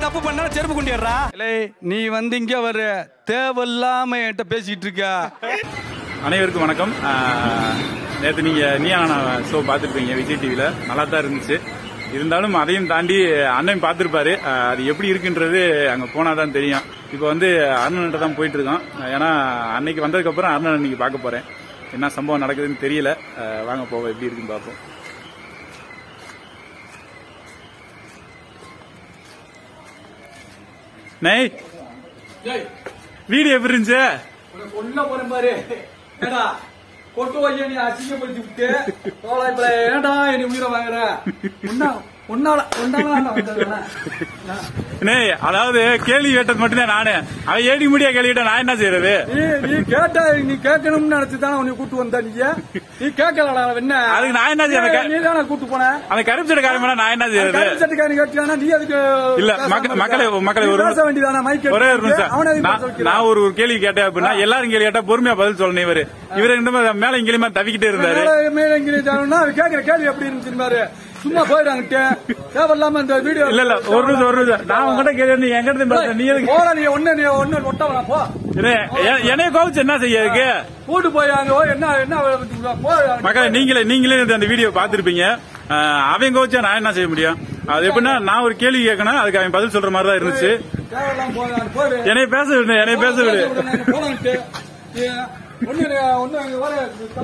தப்பு பண்ணா செருப்பு கொண்டிடுறா இல்லை நீ வந்து இங்க வர தேவையில்லாம என்கிட்ட பேசிட்டு இருக்க அனைவருக்கும் வணக்கம் நேற்று நீங்கள் நீ ஷோ பார்த்துருப்பீங்க விஜய் டிவியில் நல்லா தான் இருந்துச்சு இருந்தாலும் அதையும் தாண்டி அண்ணன் பார்த்துருப்பாரு ஆஹ் அது எப்படி இருக்குன்றது அங்கே போனால் தான் தெரியும் இப்போ வந்து அண்ணன்கிட்ட தான் போயிட்டு இருக்கோம் ஏன்னா அன்னைக்கு வந்ததுக்கப்புறம் அண்ணன் அன்னைக்கு பார்க்க போகிறேன் என்ன சம்பவம் நடக்குதுன்னு தெரியல ஆஹ் வாங்க போவோம் எப்படி இருக்குன்னு பார்ப்போம் நெய் வீடியோ எப்படி இருந்துச்சு உள்ள போறேன் பாரு ஏடா கொட்டு வைய நீ அசிங்கப்படுத்தி விட்டு தோளா இப்ப ஏடா என்னை உயிரை வாங்குற உன்னா உன்னால உன்னால நான் வந்ததுதானே? நே அதாவது கேள்வி கேட்டது மட்டும்தான் நானு அவன் ஏடி முடியா கேள்வி கேட்டா நான் என்ன செய்யறது நீ நீ கேட்ட நீ கேட்கணும்னு நினைச்சு தானே உன்னை கூட்டு வந்த நீ நீ கேட்கலடா என்ன அதுக்கு நான் என்ன செய்யறது? நீ தானே கூட்டு போன அந்த கருப்பு சட்டை காரணம் நான் என்ன செய்யறது கருப்பு சட்டைக்காரன் கேட்டானா நீ அதுக்கு இல்ல, பேசாம மக்க- இருக்க. மக்களே, மக்களே, நீ ஒரு பேச வேண்டியதானே மைக் ஒரே ஒரு நிமிஷம் அவனை எதுக்கு நான்- பேச வைக்கிற? நான் ஒரு ஒரு கேள்வி கேட்டேன் அப்படின்னா எல்லாரும் கேள்வி கேட்டா பொறுமையா பதில் சொல்லணும் இவரு இவரு இன்னும் மேல இங்கிலியமா தவிக்கிட்டே இருந்தாரு மேல மேல எங்கிரி தானுன்னா அவன் கேக்குற கேள்வி எப்படி இருந்துச்சு பாரு சும்மா போயிடாங்கிட்ட தேவையில்லாம இந்த வீடியோ இல்ல இல்ல ஒரு நிமிஷம் ஒரு நிமிஷம் நான் உங்ககிட்ட கேள்வி நீ எங்கிட்ட இருந்து பேசுற? நீ எதுக்கு போற நீ ஒண்ணு நீ ஒண்ணு ஒட்ட வேணா போ என்ன, எ- என்னைய கோவிச்சு என்ன செய்ய இருக்கு கூட்டு போய் அங்க போய் என்ன என்ன போ மக்களே நீங்களே நீங்களே அந்த வீடியோ பாத்திருப்பீங்க அவன் கோவிச்சா நான் என்ன செய்ய முடியும் அது எப்படின்னா நான் ஒரு கேள்வி கேட்கணும் அதுக்கு அவன் பதில் சொல்ற மாதிரி தான் இருந்துச்சு தேவையில்லாம போய் அங்க போய் என்னைய பேச விடு என்னைய பேச விடு போனாங்கிட்டு ஒண்ணு ஒண்ணு அங்க வர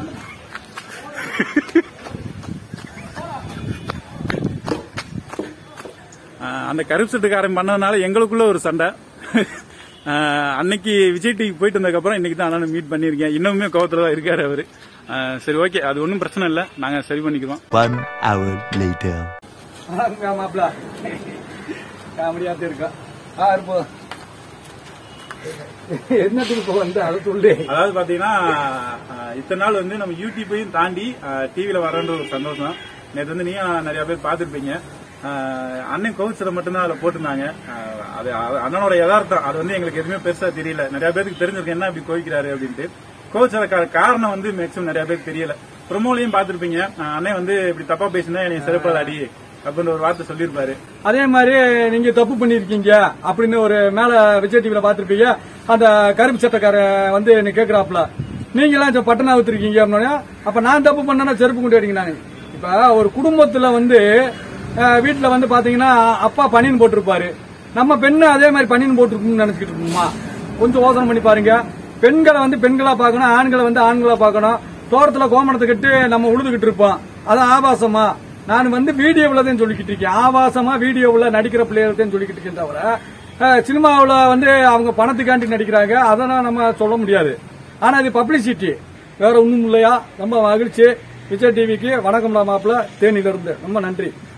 ஆஹ் அந்த கருப்பு சட்டுக்காரன் பண்ணதுனால எங்களுக்குள்ள ஒரு சண்டை ஆஹ் அன்னைக்கு விஜய் டிவிக்கு போயிட்டு வந்ததுக்கப்புறம் இன்னைக்கு தான் அண்ணன் மீட் பண்ணியிருக்கேன் இன்னுமே கோவத்துல தான் இருக்காரு அவரு ஆஹ் சரி ஓகே அது ஒன்றும் பிரச்சனை இல்லை நாங்க சரி பண்ணிக்கிறோம் One hour later. மாப்பிள காமெடியாத்தே இருக்கா ஆ இருப்போம் என்னத்துக்கு இப்போ வந்து அதை சொல்லு அதாவது பாத்தீங்கன்னா ஆஹ் இத்தனை நாள் வந்து நம்ம யூடியூப்பையும் தாண்டி டிவியில வரன்ற ஒரு சந்தோஷம் நேற்று வந்து நீங்க நிறைய பேர் பார்த்திருப்பீங்க ஆஹ் அண்ணன் கோவிச்சரை மட்டும்தான் அதுல போட்டிருந்தாங்க ஆஹ் அது அது அண்ணனோட யதார்த்தம் அது வந்து எங்களுக்கு எதுவுமே பெருசா தெரியல நிறைய பேருக்கு தெரிஞ்சிருக்கு என்ன இப்படி கோவிக்கிறாரு அப்படின்ட்டு கோவிச்சர காரணம் வந்து மேக்சிமம் நிறைய பேருக்கு தெரியல ப்ரொமோலையும் பார்த்திருப்பீங்க ஆஹ் அண்ணன் வந்து இப்படி தப்பா பேசினா என்னை சிறப்பாக அடி அப்படின்ற ஒரு வார்த்தை சொல்லியிருப்பாரு அதே மாதிரி நீங்க தப்பு பண்ணிருக்கீங்க அப்படின்னு ஒரு மேல விஜய் டிவில பாத்திருப்பீங்க அந்த கருப்பு சட்டக்கார வந்து என்ன கேக்குறாப்ல நீங்க எல்லாம் பட்டனா ஊத்திருக்கீங்க அப்படின்னா அப்ப நான் தப்பு பண்ணனா செருப்பு கொண்டு அடிங்க நானு இப்ப ஒரு குடும்பத்துல வந்து அஹ், வீட்டுல வந்து பாத்தீங்கன்னா அப்பா பனியன் போட்டிருப்பாரு நம்ம பெண்ணு அதே மாதிரி பனியன் போட்டிருக்கோம்னு நினைச்சுக்கிட்டு இருக்கோமா கொஞ்சம் யோசனை பண்ணி பாருங்க பெண்களை வந்து பெண்களா பார்க்கணும் ஆண்களை வந்து ஆண்களா பார்க்கணும் தோட்டத்துல கோமணத்தை கட்டு நம்ம உழுதுகிட்டு இருப்போம் அதான் ஆபாசமா நான் வந்து வீடியோவில் தான் சொல்லிக்கிட்டு இருக்கேன் ஆபாசமா வீடியோவில் நடிக்கிற பிள்ளைகள் தான் சொல்லிக்கிட்டு இருக்கேன் தவிர அஹ், சினிமாவுல வந்து அவங்க பணத்துக்காண்டி நடிக்கிறாங்க அதெல்லாம் நம்ம சொல்ல முடியாது ஆனா இது பப்ளிசிட்டி வேற ஒண்ணும் இல்லையா ரொம்ப மகிழ்ச்சி விஜய் டிவிக்கு வணக்கம் மாப்பிள்ள தேனியில இருந்து ரொம்ப நன்றி